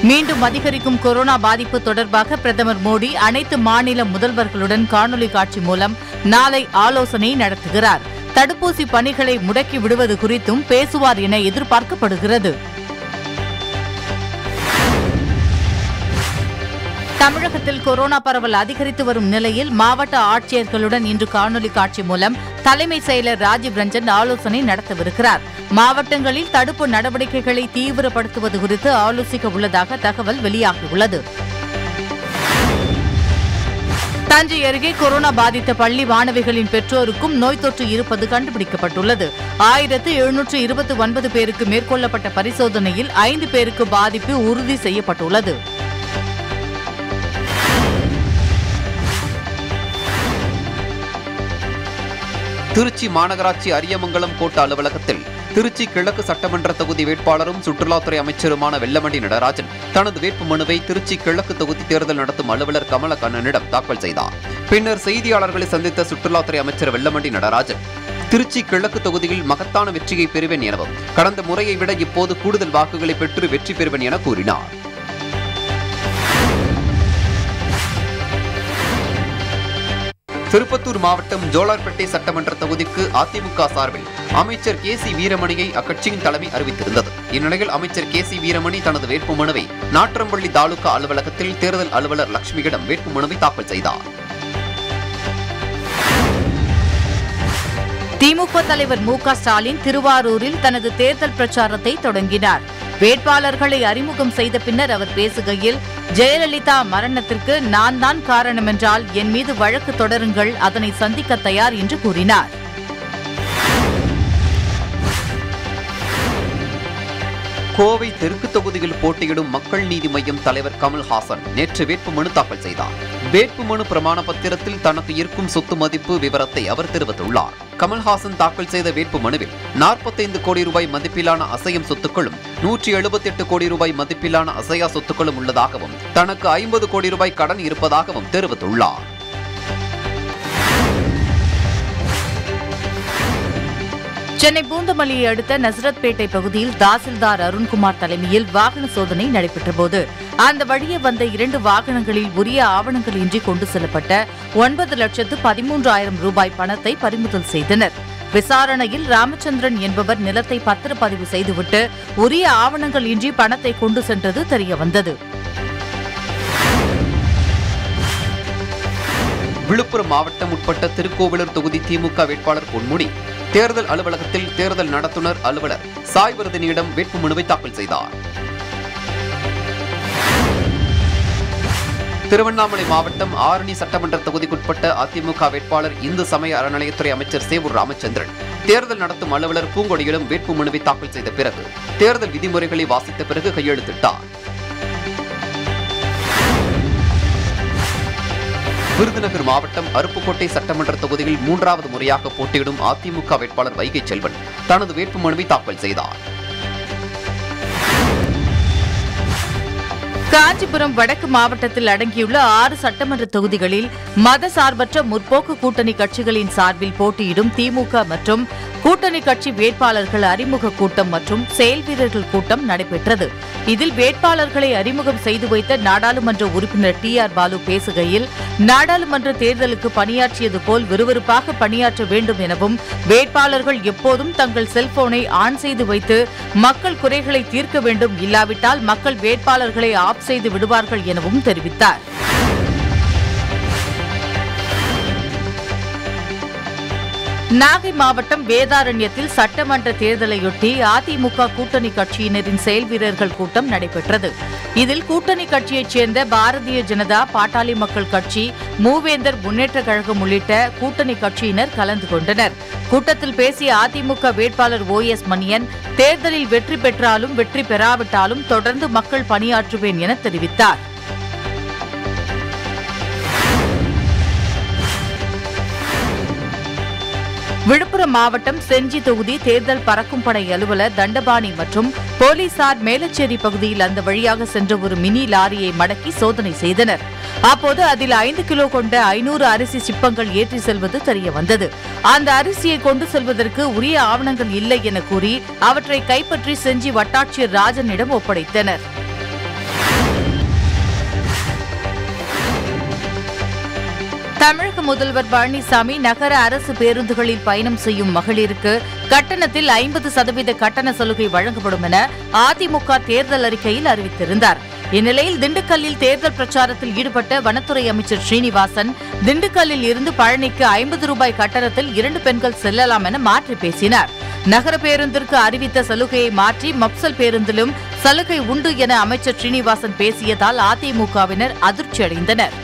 மீண்டும் அதிகரிக்கும் கொரோனா பாதிப்பு தொடர்பாக பிரதமர் மோடி அனைத்து மாநில முதல்வர்களுடன் காணொலி காட்சி மூலம் நாளை ஆலோசனை நடத்துகிறார் தடுப்பூசி பணிகளை முடக்கி விடுவது குறித்தும் பேசுவார் என எதிர்பார்க்கப்படுகிறது தமிழகத்தில் கொரோனா பரவல் அதிகரித்து வரும் நிலையில் மாவட்ட ஆட்சியர்களுடன் இன்று காணொலி காட்சி மூலம் தலைமை செயலர் ராஜீவ் ரஞ்சன் ஆலோசனை நடத்தவிருக்கிறார் மாவட்டங்களில் தடுப்பு நடவடிக்கைகளை தீவிரப்படுத்துவது குறித்து ஆலோசிக்க உள்ளதாக தகவல் வெளியாகியுள்ளது தஞ்சை அருகே கொரோனா பாதித்த பள்ளி மாணவிகளின் பெற்றோருக்கும் நோய் தொற்று இருப்பது கண்டுபிடிக்கப்பட்டுள்ளது ஆயிரத்து எழுநூற்று இருபத்தி ஒன்பது பேருக்கு மேற்கொள்ளப்பட்ட பரிசோதனையில் ஐந்து பேருக்கு பாதிப்பு உறுதி செய்யப்பட்டுள்ளது திருச்சி மாநகராட்சி அரியமங்கலம் கோட்ட அலுவலகத்தில் திருச்சி கிழக்கு சட்டமன்ற தொகுதி வேட்பாளரும் சுற்றுலாத்துறை அமைச்சருமான வெல்லமண்டி நடராஜன் தனது வேட்புமனுவை திருச்சி கிழக்கு தொகுதி தேர்தல் நடத்தும் அலுவலர் கமலக்கண்ணனிடம் தாக்கல் செய்தார் பின்னர் செய்தியாளர்களை சந்தித்த சுற்றுலாத்துறை அமைச்சர் வெல்லமண்டி நடராஜன் திருச்சி கிழக்கு தொகுதியில் மகத்தான வெற்றியை பெறுவேன் எனவும் கடந்த முறையை விட இப்போது கூடுதல் வாக்குகளை பெற்று வெற்றி பெறுவேன் என கூறினார் திருப்பத்தூர் மாவட்டம் ஜோலார்பேட்டை சட்டமன்ற தொகுதிக்கு அதிமுக சார்பில் அமைச்சர் கே சி வீரமணியை அக்கட்சியின் தலைமை அறிவித்திருந்தது இந்நிலையில் அமைச்சர் கே சி வீரமணி தனது வேட்புமனுவை நாற்றம்பள்ளி தாலுகா அலுவலகத்தில் தேர்தல் அலுவலர் லட்சுமியிடம் வேட்புமனுவை தாக்கல் செய்தார் திமுக தலைவர் மு க ஸ்டாலின் திருவாரூரில் தனது தேர்தல் பிரச்சாரத்தை தொடங்கினார் வேட்பாளர்களை அறிமுகம் செய்த பின்னர் அவர் பேசுகையில் ஜெயலலிதா மரணத்திற்கு நான் தான் காரணமென்றால் என் மீது வழக்கு தொடருங்கள் அதனை சந்திக்க தயார் என்று கூறினார் கோவை தெற்கு தொகுதியில் போட்டியிடும் மக்கள் நீதி மய்யம் தலைவர் கமல்ஹாசன் நேற்று வேட்புமனு தாக்கல் செய்தார் வேட்புமனு பிரமாண பத்திரத்தில் தனக்கு இருக்கும் சொத்து மதிப்பு விவரத்தை அவர் தெரிவித்துள்ளார் கமல்ஹாசன் தாக்கல் செய்த வேட்புமனுவில் நாற்பத்தைந்து கோடி ரூபாய் மதிப்பிலான அசையும் சொத்துக்களும் நூற்றி எழுபத்தி எட்டு கோடி ரூபாய் மதிப்பிலான அசையா சொத்துக்களும் உள்ளதாகவும் தனக்கு ஐம்பது கோடி ரூபாய் கடன் இருப்பதாகவும் தெரிவித்துள்ளார் சென்னை பூந்தமல்லியை அடுத்த நசரத்பேட்டை பகுதியில் தாசில்தார் அருண்குமார் தலைமையில் வாகன சோதனை நடைபெற்றபோது அந்த வழியே வந்த இரண்டு வாகனங்களில் உரிய ஆவணங்கள் இன்றி கொண்டு செல்லப்பட்ட ஒன்பது லட்சத்து பதிமூன்றாயிரம் ரூபாய் பணத்தை பறிமுதல் செய்தனர் விசாரணையில் ராமச்சந்திரன் என்பவர் நிலத்தை பத்திரப்பதிவு செய்துவிட்டு உரிய ஆவணங்கள் இன்றி பணத்தை கொண்டு சென்றது தெரியவந்தது விழுப்புரம் மாவட்டம் உட்பட்ட திருக்கோவிலூர் தொகுதி திமுக வேட்பாளர் பொன்முடி தேர்தல் அலுவலகத்தில் தேர்தல் நடத்துனர் அலுவலர் சாய்வர்தனியிடம் வேட்புமனுவை தாக்கல் செய்தார் திருவண்ணாமலை மாவட்டம் ஆரணி சட்டமன்ற தொகுதிக்குட்பட்ட அதிமுக வேட்பாளர் இந்து சமய அறநிலையத்துறை அமைச்சர் சேவூர் ராமச்சந்திரன் தேர்தல் நடத்தும் அலுவலர் பூங்கொடியிடம் வேட்புமனுவை தாக்கல் செய்த பிறகு தேர்தல் விதிமுறைகளை வாசித்த பிறகு கையெழுத்திட்டார் விருதுநகர் மாவட்டம் அருப்புக்கோட்டை சட்டமன்ற தொகுதியில் மூன்றாவது முறையாக போட்டியிடும் அதிமுக வேட்பாளர் வைகை செல்வன் தனது வேட்புமனுவை தாக்கல் செய்தார் காஞ்சிபுரம் வடக்கு மாவட்டத்தில் அடங்கியுள்ள ஆறு சட்டமன்ற தொகுதிகளில் மதசார்பற்ற முற்போக்கு கூட்டணி கட்சிகளின் சார்பில் போட்டியிடும் திமுக மற்றும் கூட்டணி கட்சி வேட்பாளர்கள் அறிமுக கூட்டம் மற்றும் செயல் வீரர்கள் கூட்டம் நடைபெற்றது இதில் வேட்பாளர்களை அறிமுகம் செய்து வைத்த நாடாளுமன்ற உறுப்பினர் டி ஆர் பாலு பேசுகையில் நாடாளுமன்ற தேர்தலுக்கு பணியாற்றியது போல் விறுவிறுப்பாக பணியாற்ற வேண்டும் எனவும் வேட்பாளர்கள் எப்போதும் தங்கள் செல்போனை ஆன் செய்து வைத்து மக்கள் குறைகளை தீர்க்க வேண்டும் இல்லாவிட்டால் மக்கள் வேட்பாளர்களை ஆப் செய்து விடுவார்கள் எனவும் தெரிவித்தார் நாகை மாவட்டம் வேதாரண்யத்தில் சட்டமன்ற தேர்தலையொட்டி அதிமுக கூட்டணி கட்சியினரின் செயல் வீரர்கள் கூட்டம் நடைபெற்றது இதில் கூட்டணி கட்சியைச் சேர்ந்த பாரதிய ஜனதா பாட்டாளி மக்கள் கட்சி மூவேந்தர் முன்னேற்றக் கழகம் உள்ளிட்ட கூட்டணி கட்சியினர் கலந்து கொண்டனர் கூட்டத்தில் பேசிய அதிமுக வேட்பாளர் ஓ எஸ் மணியன் தேர்தலில் வெற்றி பெற்றாலும் வெற்றி பெறாவிட்டாலும் தொடர்ந்து மக்கள் பணியாற்றுவேன் என தெரிவித்தார் விழுப்புரம் மாவட்டம் செஞ்சி தொகுதி தேர்தல் பறக்கும் படை அலுவலர் தண்டபாணி மற்றும் போலீசார் மேலச்சேரி பகுதியில் அந்த வழியாக சென்ற ஒரு மினி லாரியை மடக்கி சோதனை செய்தனர் அப்போது அதில் ஐந்து கிலோ கொண்ட ஐநூறு அரிசி சிப்பங்கள் ஏற்றி செல்வது தெரிய வந்தது அந்த அரிசியை கொண்டு செல்வதற்கு உரிய ஆவணங்கள் இல்லை என கூறி அவற்றை கைப்பற்றி செஞ்சி வட்டாட்சியர் ராஜனிடம் ஒப்படைத்தனர் தமிழக முதல்வர் பழனிசாமி நகர அரசு பேருந்துகளில் பயணம் செய்யும் மகளிருக்கு கட்டணத்தில் ஐம்பது சதவீத கட்டண சலுகை வழங்கப்படும் என அதிமுக தேர்தல் அறிக்கையில் அறிவித்திருந்தார் இந்நிலையில் திண்டுக்கல்லில் தேர்தல் பிரச்சாரத்தில் ஈடுபட்ட வனத்துறை அமைச்சர் ஸ்ரீனிவாசன் திண்டுக்கல்லில் இருந்து பழனிக்கு ஐம்பது ரூபாய் கட்டணத்தில் இரண்டு பெண்கள் செல்லலாம் என மாற்றி பேசினார் நகர பேருந்திற்கு அறிவித்த சலுகையை மாற்றி மப்சல் பேருந்திலும் சலுகை உண்டு என அமைச்சர் ஸ்ரீனிவாசன் பேசியதால் அதிமுகவினர் அதிர்ச்சியடைந்தனர்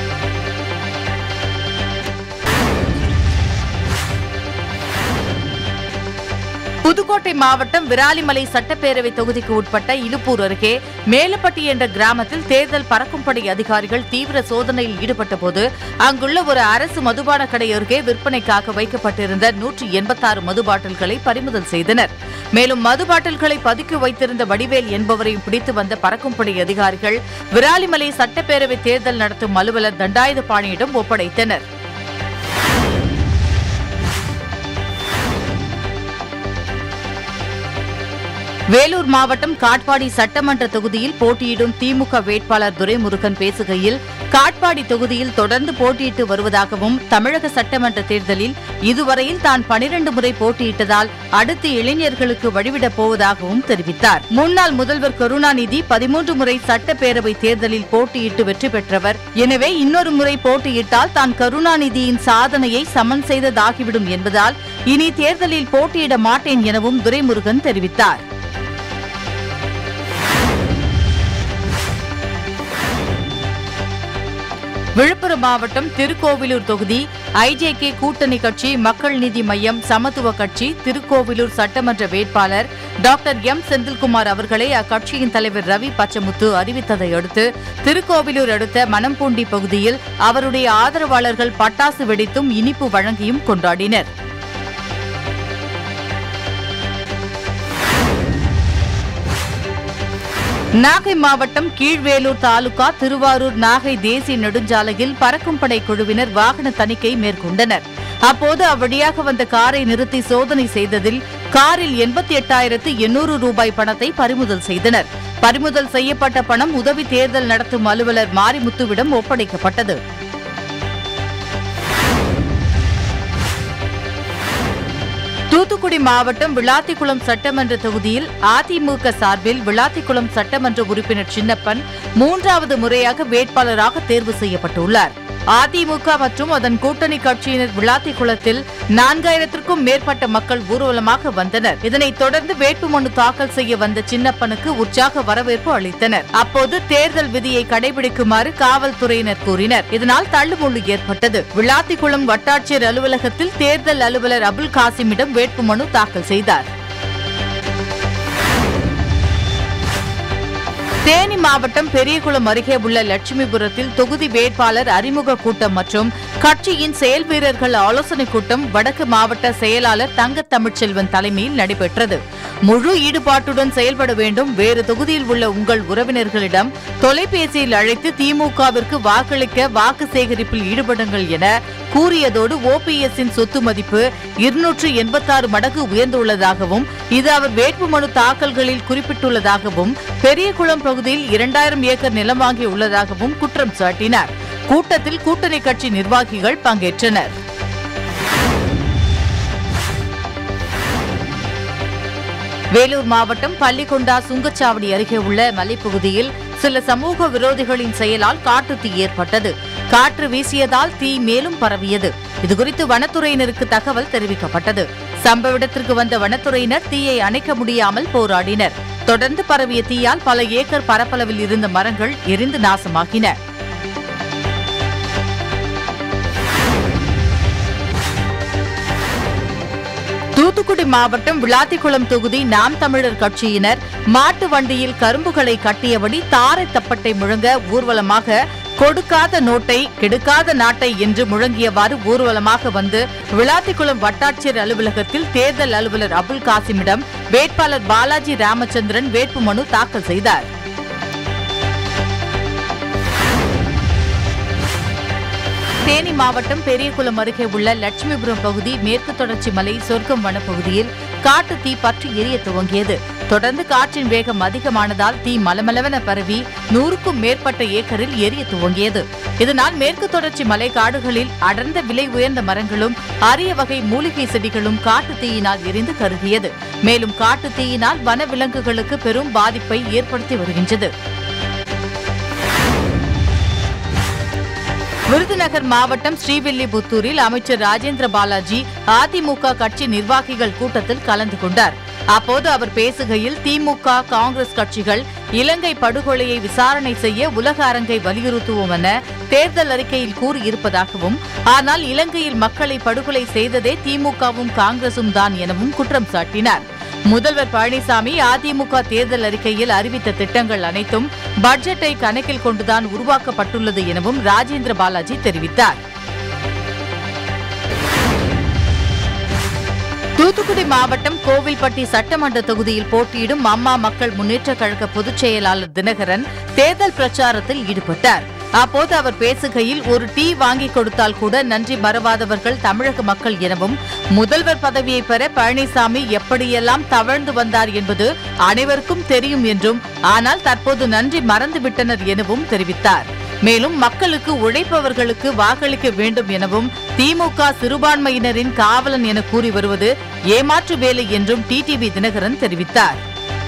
புதுக்கோட்டை மாவட்டம் விராலிமலை சட்டப்பேரவை தொகுதிக்கு உட்பட்ட இலுப்பூர் அருகே மேலப்பட்டி என்ற கிராமத்தில் தேர்தல் பறக்கும்படை அதிகாரிகள் தீவிர சோதனையில் ஈடுபட்டபோது அங்குள்ள ஒரு அரசு மதுபான கடை அருகே விற்பனைக்காக வைக்கப்பட்டிருந்த நூற்றி எண்பத்தாறு மது பாட்டில்களை பறிமுதல் செய்தனர் மேலும் மது பாட்டில்களை பதுக்கி வைத்திருந்த வடிவேல் என்பவரையும் பிடித்து வந்த பறக்கும்படை அதிகாரிகள் விராலிமலை சட்டப்பேரவை தேர்தல் நடத்தும் அலுவலர் தண்டாயுதபாணியிடம் ஒப்படைத்தனர் வேலூர் மாவட்டம் காட்பாடி சட்டமன்ற தொகுதியில் போட்டியிடும் திமுக வேட்பாளர் துரைமுருகன் பேசுகையில் காட்பாடி தொகுதியில் தொடர்ந்து போட்டியிட்டு வருவதாகவும் தமிழக சட்டமன்ற தேர்தலில் இதுவரையில் தான் பனிரண்டு முறை போட்டியிட்டதால் அடுத்து இளைஞர்களுக்கு வழிவிடப் போவதாகவும் தெரிவித்தார் முன்னாள் முதல்வர் கருணாநிதி பதிமூன்று முறை சட்டப்பேரவை தேர்தலில் போட்டியிட்டு வெற்றி பெற்றவர் எனவே இன்னொரு முறை போட்டியிட்டால் தான் கருணாநிதியின் சாதனையை சமன் செய்ததாகிவிடும் என்பதால் இனி தேர்தலில் போட்டியிட மாட்டேன் எனவும் துரைமுருகன் தெரிவித்தார் விழுப்புரம் மாவட்டம் திருக்கோவிலூர் தொகுதி ஐஜேகே கூட்டணி கட்சி மக்கள் நீதி மய்யம் சமத்துவ கட்சி திருக்கோவிலூர் சட்டமன்ற வேட்பாளர் டாக்டர் எம் செந்தில்குமார் அவர்களை அக்கட்சியின் தலைவர் ரவி பச்சமுத்து அறிவித்ததை அடுத்து திருக்கோவிலூர் அடுத்த மணம்பூண்டி பகுதியில் அவருடைய ஆதரவாளர்கள் பட்டாசு வெடித்தும் இனிப்பு வழங்கியும் கொண்டாடினர் நாகை மாவட்டம் கீழ்வேலூர் தாலுகா திருவாரூர் நாகை தேசிய நெடுஞ்சாலையில் பறக்கும் படை குழுவினர் வாகன தணிக்கை மேற்கொண்டனர் அப்போது அவ்வழியாக வந்த காரை நிறுத்தி சோதனை செய்ததில் காரில் எண்பத்தி எட்டாயிரத்து எண்ணூறு ரூபாய் பணத்தை பறிமுதல் செய்தனர் பறிமுதல் செய்யப்பட்ட பணம் உதவி தேர்தல் நடத்தும் அலுவலர் மாரிமுத்துவிடம் ஒப்படைக்கப்பட்டது தூத்துக்குடி மாவட்டம் விளாத்திக்குளம் சட்டமன்ற தொகுதியில் அதிமுக சார்பில் விளாத்திக்குளம் சட்டமன்ற உறுப்பினர் சின்னப்பன் மூன்றாவது முறையாக வேட்பாளராக தேர்வு செய்யப்பட்டுள்ளார் அதிமுக மற்றும் அதன் கூட்டணி கட்சியினர் விளாத்திக்குளத்தில் நான்காயிரத்திற்கும் மேற்பட்ட மக்கள் ஊர்வலமாக வந்தனர் இதனைத் தொடர்ந்து வேட்புமனு தாக்கல் செய்ய வந்த சின்னப்பனுக்கு உற்சாக வரவேற்பு அளித்தனர் அப்போது தேர்தல் விதியை கடைபிடிக்குமாறு காவல்துறையினர் கூறினர் இதனால் தள்ளுமுள்ளு ஏற்பட்டது விளாத்திக்குளம் வட்டாட்சியர் அலுவலகத்தில் தேர்தல் அலுவலர் அபுல் காசிமிடம் வேட்புமனு தாக்கல் செய்தார் தேனி மாவட்டம் பெரியகுளம் அருகே உள்ள லட்சுமிபுரத்தில் தொகுதி வேட்பாளர் அறிமுக கூட்டம் மற்றும் கட்சியின் செயல் வீரர்கள் ஆலோசனைக் கூட்டம் வடக்கு மாவட்ட செயலாளர் தங்க தமிழ்ச்செல்வன் தலைமையில் நடைபெற்றது முழு ஈடுபாட்டுடன் செயல்பட வேண்டும் வேறு தொகுதியில் உள்ள உங்கள் உறவினர்களிடம் தொலைபேசியில் அழைத்து திமுகவிற்கு வாக்களிக்க வாக்கு சேகரிப்பில் ஈடுபடுங்கள் என கூறியதோடு ஓபிஎஸ்ஸின் சொத்து மதிப்பு இருநூற்று எண்பத்தாறு மடங்கு உயர்ந்துள்ளதாகவும் இது அவர் வேட்புமனு தாக்கல்களில் குறிப்பிட்டுள்ளதாகவும் பெரியகுளம் பகுதியில் இரண்டாயிரம் ஏக்கர் நிலம் வாங்கியுள்ளதாகவும் குற்றம் சாட்டினார் கூட்டத்தில் கூட்டணி கட்சி நிர்வாகிகள் பங்கேற்றனர் வேலூர் மாவட்டம் பள்ளிகொண்டா சுங்கச்சாவடி அருகே உள்ள மலைப்பகுதியில் சில சமூக விரோதிகளின் செயலால் காட்டு தீ ஏற்பட்டது காற்று வீசியதால் தீ மேலும் பரவியது இதுகுறித்து வனத்துறையினருக்கு தகவல் தெரிவிக்கப்பட்டது சம்பவ இடத்திற்கு வந்த வனத்துறையினர் தீயை அணைக்க முடியாமல் போராடினர் தொடர்ந்து பரவிய தீயால் பல ஏக்கர் பரப்பளவில் இருந்த மரங்கள் எரிந்து நாசமாகின தூத்துக்குடி மாவட்டம் விளாத்திக்குளம் தொகுதி நாம் தமிழர் கட்சியினர் மாட்டு வண்டியில் கரும்புகளை கட்டியபடி தாரை தப்பட்டை முழங்க ஊர்வலமாக கொடுக்காத நோட்டை கெடுக்காத நாட்டை என்று முழங்கியவாறு ஊர்வலமாக வந்து விளாத்திக்குளம் வட்டாட்சியர் அலுவலகத்தில் தேர்தல் அலுவலர் அபுல் காசிமிடம் வேட்பாளர் பாலாஜி ராமச்சந்திரன் வேட்புமனு தாக்கல் செய்தார் தேனி மாவட்டம் பெரியகுளம் அருகே உள்ள லட்சுமிபுரம் பகுதி மேற்கு தொடர்ச்சி மலை சொர்க்கம் வனப்பகுதியில் காட்டு தீ பற்றி எரிய துவங்கியது தொடர்ந்து காற்றின் வேகம் அதிகமானதால் தீ மலமளவென பரவி நூறுக்கும் மேற்பட்ட ஏக்கரில் எரிய துவங்கியது இதனால் மேற்கு தொடர்ச்சி மலை காடுகளில் அடர்ந்த விலை உயர்ந்த மரங்களும் அரிய வகை மூலிகை செடிகளும் காட்டு தீயினால் எரிந்து கருகியது மேலும் காட்டு தீயினால் வனவிலங்குகளுக்கு பெரும் பாதிப்பை ஏற்படுத்தி வருகின்றது விருதுநகர் மாவட்டம் ஸ்ரீவில்லிபுத்தூரில் அமைச்சர் ராஜேந்திர பாலாஜி அதிமுக கட்சி நிர்வாகிகள் கூட்டத்தில் கலந்து கொண்டார் அப்போது அவர் பேசுகையில் திமுக காங்கிரஸ் கட்சிகள் இலங்கை படுகொலையை விசாரணை செய்ய உலக அரங்கை வலியுறுத்துவோம் என தேர்தல் அறிக்கையில் கூறியிருப்பதாகவும் ஆனால் இலங்கையில் மக்களை படுகொலை செய்ததே திமுகவும் காங்கிரசும் தான் எனவும் குற்றம் சாட்டினார் முதல்வர் பழனிசாமி அதிமுக தேர்தல் அறிக்கையில் அறிவித்த திட்டங்கள் அனைத்தும் பட்ஜெட்டை கணக்கில் கொண்டுதான் உருவாக்கப்பட்டுள்ளது எனவும் ராஜேந்திர பாலாஜி தெரிவித்தார் தூத்துக்குடி மாவட்டம் கோவில்பட்டி சட்டமன்ற தொகுதியில் போட்டியிடும் அம்மா மக்கள் முன்னேற்றக் கழக பொதுச் செயலாளர் தினகரன் தேர்தல் பிரச்சாரத்தில் ஈடுபட்டார் அப்போது அவர் பேசுகையில் ஒரு டீ வாங்கி கொடுத்தால் கூட நன்றி மறவாதவர்கள் தமிழக மக்கள் எனவும் முதல்வர் பதவியை பெற பழனிசாமி எப்படியெல்லாம் தவழ்ந்து வந்தார் என்பது அனைவருக்கும் தெரியும் என்றும் ஆனால் தற்போது நன்றி மறந்துவிட்டனர் எனவும் தெரிவித்தார் மேலும் மக்களுக்கு உழைப்பவர்களுக்கு வாக்களிக்க வேண்டும் எனவும் திமுக சிறுபான்மையினரின் காவலன் என கூறி வருவது ஏமாற்று வேலை என்றும் டிடிவி தினகரன் தெரிவித்தார்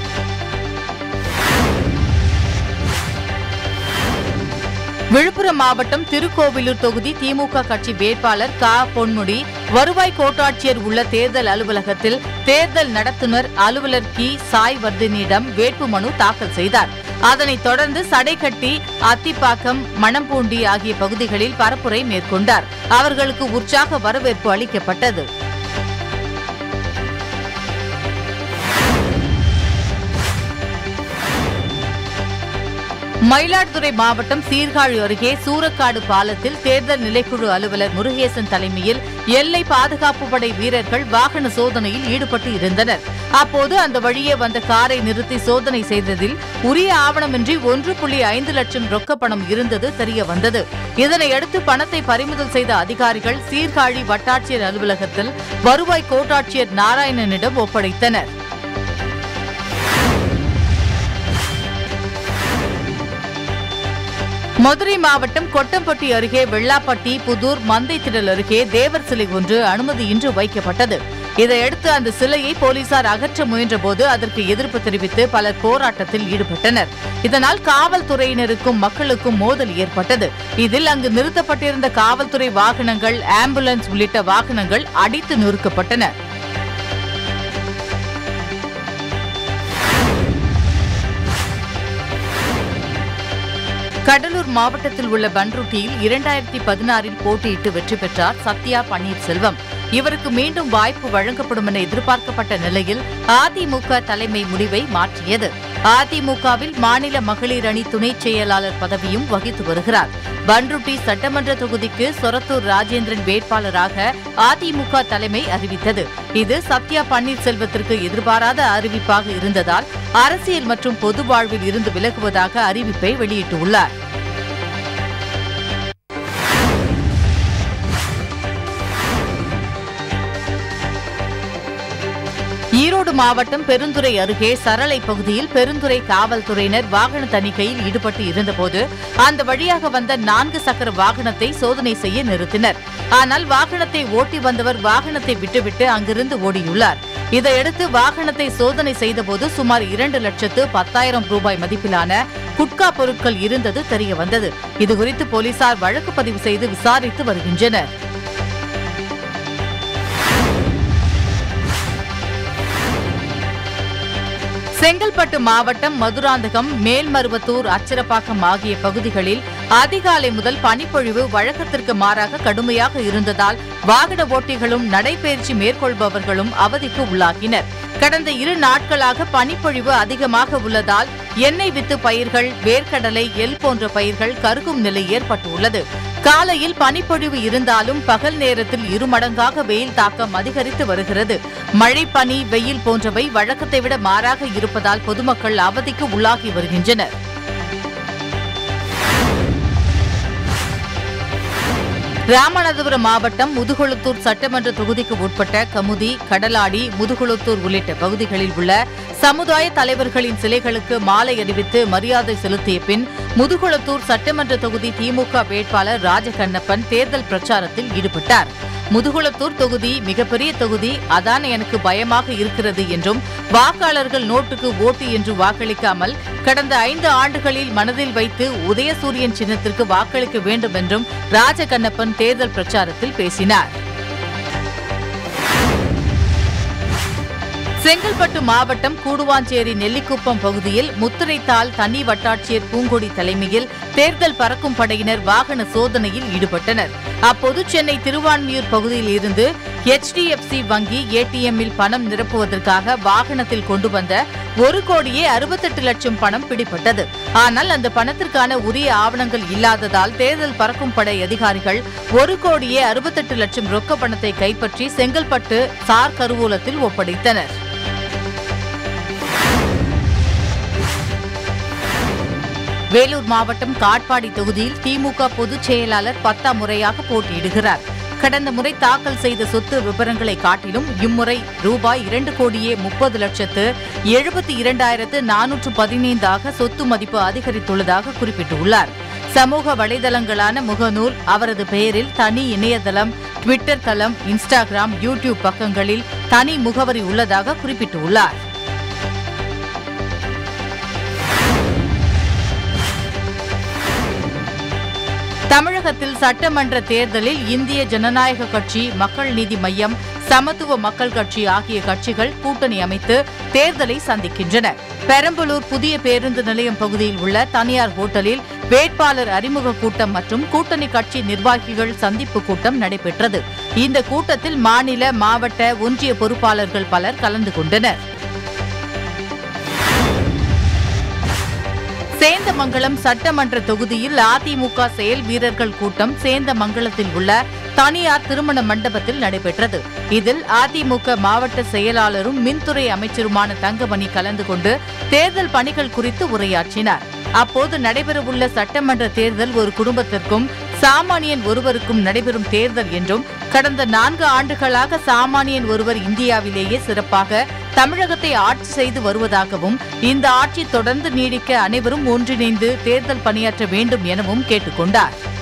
விழுப்புரம் மாவட்டம் திருக்கோவிலூர் தொகுதி திமுக கட்சி வேட்பாளர் கா பொன்முடி வருவாய் கோட்டாட்சியர் உள்ள தேர்தல் அலுவலகத்தில் தேர்தல் நடத்துனர் அலுவலர் கி சாய் வர்தினியிடம் வேட்புமனு தாக்கல் செய்தார் அதனைத் தொடர்ந்து சடைக்கட்டி அத்திப்பாக்கம் மணம்பூண்டி ஆகிய பகுதிகளில் பரப்புரை மேற்கொண்டார் அவர்களுக்கு உற்சாக வரவேற்பு அளிக்கப்பட்டது மயிலாடுதுறை மாவட்டம் சீர்காழி அருகே சூரக்காடு பாலத்தில் தேர்தல் நிலைக்குழு அலுவலர் முருகேசன் தலைமையில் எல்லை பாதுகாப்பு படை வீரர்கள் வாகன சோதனையில் ஈடுபட்டு இருந்தனர் அப்போது அந்த வழியே வந்த காரை நிறுத்தி சோதனை செய்ததில் உரிய ஆவணமின்றி ஒன்று புள்ளி ஐந்து லட்சம் ரொக்க பணம் இருந்தது தெரிய வந்தது இதனையடுத்து பணத்தை பறிமுதல் செய்த அதிகாரிகள் சீர்காழி வட்டாட்சியர் அலுவலகத்தில் வருவாய் கோட்டாட்சியர் நாராயணனிடம் ஒப்படைத்தனர் மதுரை மாவட்டம் கொட்டம்பட்டி அருகே வெள்ளாப்பட்டி புதூர் மந்தைத்திடல் அருகே தேவர் சிலை ஒன்று அனுமதியின்றி வைக்கப்பட்டது இதையடுத்து அந்த சிலையை போலீசார் அகற்ற முயன்றபோது அதற்கு எதிர்ப்பு தெரிவித்து பலர் போராட்டத்தில் ஈடுபட்டனர் இதனால் காவல்துறையினருக்கும் மக்களுக்கும் மோதல் ஏற்பட்டது இதில் அங்கு நிறுத்தப்பட்டிருந்த காவல்துறை வாகனங்கள் ஆம்புலன்ஸ் உள்ளிட்ட வாகனங்கள் அடித்து நொறுக்கப்பட்டன கடலூர் மாவட்டத்தில் உள்ள பன்ருட்டியில் இரண்டாயிரத்தி பதினாறில் போட்டியிட்டு வெற்றி பெற்றார் சத்யா பன்னீர்செல்வம் இவருக்கு மீண்டும் வாய்ப்பு வழங்கப்படும் என எதிர்பார்க்கப்பட்ட நிலையில் அதிமுக தலைமை முடிவை மாற்றியது அதிமுகவில் மாநில மகளிர் அணி துணை செயலாளர் பதவியும் வகித்து வருகிறார் பன்ருட்டி சட்டமன்ற தொகுதிக்கு சொரத்தூர் ராஜேந்திரன் வேட்பாளராக அதிமுக தலைமை அறிவித்தது இது சத்யா பன்னீர்செல்வத்திற்கு எதிர்பாராத அறிவிப்பாக இருந்ததால் அரசியல் மற்றும் பொது வாழ்வில் இருந்து விலகுவதாக அறிவிப்பை வெளியிட்டுள்ளார் ஈரோடு மாவட்டம் பெருந்துறை அருகே சரளை பகுதியில் பெருந்துறை காவல்துறையினர் வாகன தணிக்கையில் ஈடுபட்டு இருந்தபோது அந்த வழியாக வந்த நான்கு சக்கர வாகனத்தை சோதனை செய்ய நிறுத்தினர் ஆனால் வாகனத்தை ஓட்டி வந்தவர் வாகனத்தை விட்டுவிட்டு அங்கிருந்து ஓடியுள்ளார் இதையடுத்து வாகனத்தை சோதனை செய்தபோது சுமார் இரண்டு லட்சத்து பத்தாயிரம் ரூபாய் மதிப்பிலான குட்கா பொருட்கள் இருந்தது தெரிய வந்தது இதுகுறித்து போலீசார் வழக்கு பதிவு செய்து விசாரித்து வருகின்றனர் செங்கல்பட்டு மாவட்டம் மதுராந்தகம் மேல்மருவத்தூர் அச்சரப்பாக்கம் ஆகிய பகுதிகளில் அதிகாலை முதல் பனிப்பொழிவு வழக்கத்திற்கு மாறாக கடுமையாக இருந்ததால் வாகன ஓட்டிகளும் நடைபயிற்சி மேற்கொள்பவர்களும் அவதிக்கு உள்ளாகினர் கடந்த இரு நாட்களாக பனிப்பொழிவு அதிகமாக உள்ளதால் எண்ணெய் வித்து பயிர்கள் வேர்க்கடலை எல் போன்ற பயிர்கள் கருகும் நிலை ஏற்பட்டுள்ளது காலையில் பனிப்பொழிவு இருந்தாலும் பகல் நேரத்தில் இருமடங்காக வெயில் தாக்கம் அதிகரித்து வருகிறது மழை பனி வெயில் போன்றவை வழக்கத்தை விட மாறாக இருப்பதால் பொதுமக்கள் அவதிக்கு உள்ளாகி வருகின்றனர் ராமநாதபுரம் மாவட்டம் முதுகுளத்தூர் சட்டமன்ற தொகுதிக்கு உட்பட்ட கமுதி கடலாடி முதுகுளத்தூர் உள்ளிட்ட பகுதிகளில் உள்ள சமுதாய தலைவர்களின் சிலைகளுக்கு மாலை அணிவித்து மரியாதை செலுத்திய பின் முதுகுளத்தூர் சட்டமன்ற தொகுதி திமுக வேட்பாளர் ராஜகண்ணப்பன் தேர்தல் பிரச்சாரத்தில் ஈடுபட்டார் முதுகுளத்தூர் தொகுதி மிகப்பெரிய தொகுதி அதான் எனக்கு பயமாக இருக்கிறது என்றும் வாக்காளர்கள் நோட்டுக்கு ஓட்டு என்று வாக்களிக்காமல் கடந்த ஐந்து ஆண்டுகளில் மனதில் வைத்து உதயசூரியன் சின்னத்திற்கு வாக்களிக்க வேண்டும் என்றும் ராஜகண்ணப்பன் தேர்தல் பிரச்சாரத்தில் பேசினார் செங்கல்பட்டு மாவட்டம் கூடுவாஞ்சேரி நெல்லிக்குப்பம் பகுதியில் முத்திரைத்தாள் தனி வட்டாட்சியர் பூங்கொடி தலைமையில் தேர்தல் பறக்கும் படையினர் வாகன சோதனையில் ஈடுபட்டனர் அப்போது சென்னை திருவான்மியூர் பகுதியில் இருந்து எச்டிஎஃப்சி வங்கி ஏடிஎம்மில் பணம் நிரப்புவதற்காக வாகனத்தில் கொண்டு வந்த ஒரு கோடியே அறுபத்தெட்டு லட்சம் பணம் பிடிபட்டது ஆனால் அந்த பணத்திற்கான உரிய ஆவணங்கள் இல்லாததால் தேர்தல் பறக்கும் படை அதிகாரிகள் ஒரு கோடியே அறுபத்தெட்டு லட்சம் ரொக்க பணத்தை கைப்பற்றி செங்கல்பட்டு சார் கருவூலத்தில் ஒப்படைத்தனர் வேலூர் மாவட்டம் காட்பாடி தொகுதியில் திமுக பொதுச் செயலாளர் பத்தாம் முறையாக போட்டியிடுகிறார் கடந்த முறை தாக்கல் செய்த சொத்து விவரங்களை காட்டிலும் இம்முறை ரூபாய் இரண்டு கோடியே முப்பது லட்சத்து எழுபத்தி இரண்டாயிரத்து நானூற்று பதினைந்தாக சொத்து மதிப்பு அதிகரித்துள்ளதாக குறிப்பிட்டுள்ளார் சமூக வலைதளங்களான முகநூல் அவரது பெயரில் தனி இணையதளம் ட்விட்டர் தளம் இன்ஸ்டாகிராம் யூடியூப் பக்கங்களில் தனி முகவரி உள்ளதாக குறிப்பிட்டுள்ளார் தமிழகத்தில் சட்டமன்ற தேர்தலில் இந்திய ஜனநாயக கட்சி மக்கள் நீதி மய்யம் சமத்துவ மக்கள் கட்சி ஆகிய கட்சிகள் கூட்டணி அமைத்து தேர்தலை சந்திக்கின்றன பெரம்பலூர் புதிய பேருந்து நிலையம் பகுதியில் உள்ள தனியார் ஹோட்டலில் வேட்பாளர் அறிமுக கூட்டம் மற்றும் கூட்டணி கட்சி நிர்வாகிகள் சந்திப்பு கூட்டம் நடைபெற்றது இந்த கூட்டத்தில் மாநில மாவட்ட ஒன்றிய பொறுப்பாளர்கள் பலர் கலந்து கொண்டனர் சேந்தமங்கலம் சட்டமன்ற தொகுதியில் அதிமுக செயல் வீரர்கள் கூட்டம் சேந்தமங்கலத்தில் உள்ள தனியார் திருமண மண்டபத்தில் நடைபெற்றது இதில் அதிமுக மாவட்ட செயலாளரும் மின்துறை அமைச்சருமான தங்கமணி கலந்து கொண்டு தேர்தல் பணிகள் குறித்து உரையாற்றினார் அப்போது நடைபெறவுள்ள சட்டமன்ற தேர்தல் ஒரு குடும்பத்திற்கும் சாமானியன் ஒருவருக்கும் நடைபெறும் தேர்தல் என்றும் கடந்த நான்கு ஆண்டுகளாக சாமானியன் ஒருவர் இந்தியாவிலேயே சிறப்பாக தமிழகத்தை ஆட்சி செய்து வருவதாகவும் இந்த ஆட்சி தொடர்ந்து நீடிக்க அனைவரும் ஒன்றிணைந்து தேர்தல் பணியாற்ற வேண்டும் எனவும் கேட்டுக் கொண்டார்